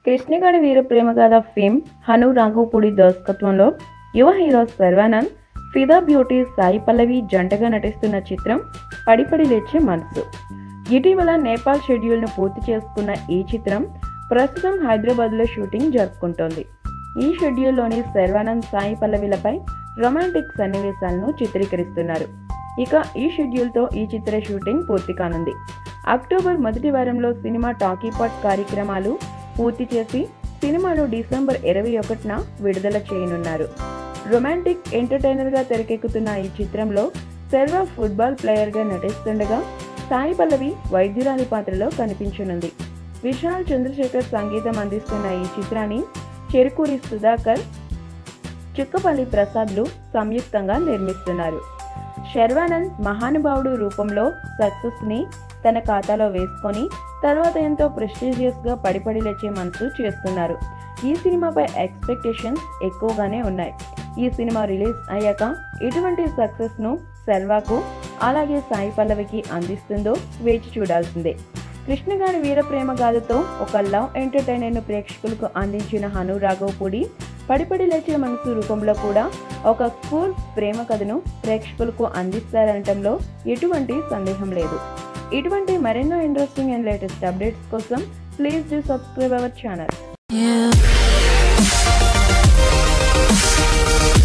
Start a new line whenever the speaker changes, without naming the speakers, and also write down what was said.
కృష్ణగాడి వీర ప్రేమగాథ ఫేమ్ హను రాఘవపూడి దర్శకత్వంలో యువ హీరో సర్వానంద్ ఫిదా బ్యూటీ సాయి పల్లవి జంటగా నటిస్తున్న చిత్రం పడిపడి లేచే మనసు ఇటీవల నేపాల్ షెడ్యూల్ను పూర్తి చేసుకున్న ఈ చిత్రం ప్రస్తుతం హైదరాబాద్లో షూటింగ్ జరుపుకుంటోంది ఈ షెడ్యూల్లోని శర్వానంద్ సాయి పల్లవిలపై రొమాంటిక్ సన్నివేశాలను చిత్రీకరిస్తున్నారు ఇక ఈ షెడ్యూల్తో ఈ చిత్ర షూటింగ్ పూర్తి కానుంది అక్టోబర్ మొదటి వారంలో సినిమా టాకీపాట్ కార్యక్రమాలు పూర్తి చేసి సినిమాను డిసెంబర్ ఇరవై ఒకటిన విడుదల చేయనున్నారు రొమాంటిక్ ఎంటర్టైనర్గా తెరకెక్కుతున్న ఈ చిత్రంలో శర్వ ఫుట్బాల్ ప్లేయర్గా నటిస్తుండగా సాయి పల్లవి వైద్యురాలి పాత్రలో కనిపించనుంది విశాల్ చంద్రశేఖర్ సంగీతం అందిస్తున్న ఈ చిత్రాన్ని చెరుకూరి సుధాకర్ చుక్కపల్లి ప్రసాద్లు సంయుక్తంగా నిర్మిస్తున్నారు శర్వానంద్ మహానుభావుడు రూపంలో సక్సెస్ని తన ఖాతాలో వేసుకొని తర్వాత ఎంతో ప్రెస్టీజియస్గా పడిపడి లేచే మనసు చేస్తున్నారు ఈ సినిమాపై ఎక్స్పెక్టేషన్స్ ఎక్కువగానే ఉన్నాయి ఈ సినిమా రిలీజ్ అయ్యాక ఎటువంటి సక్సెస్ను శర్వాకు అలాగే సాయి పల్లవికి అందిస్తుందో వేచి చూడాల్సిందే కృష్ణగారి వీరప్రేమ గాథతో ఒక లవ్ ఎంటర్టైనర్ను ప్రేక్షకులకు అందించిన హను రాఘవపూడి పడిపడి లేచే మనసు రూపంలో కూడా ఒక కూల్ ప్రేమ కథను ప్రేక్షకులకు అందిస్తారనటంలో ఎటువంటి సందేహం లేదు ఇటువంటి మరెన్నో ఇంట్రెస్టింగ్ అండ్ లేటెస్ట్ అప్డేట్స్ కోసం please do subscribe our channel
Yeah.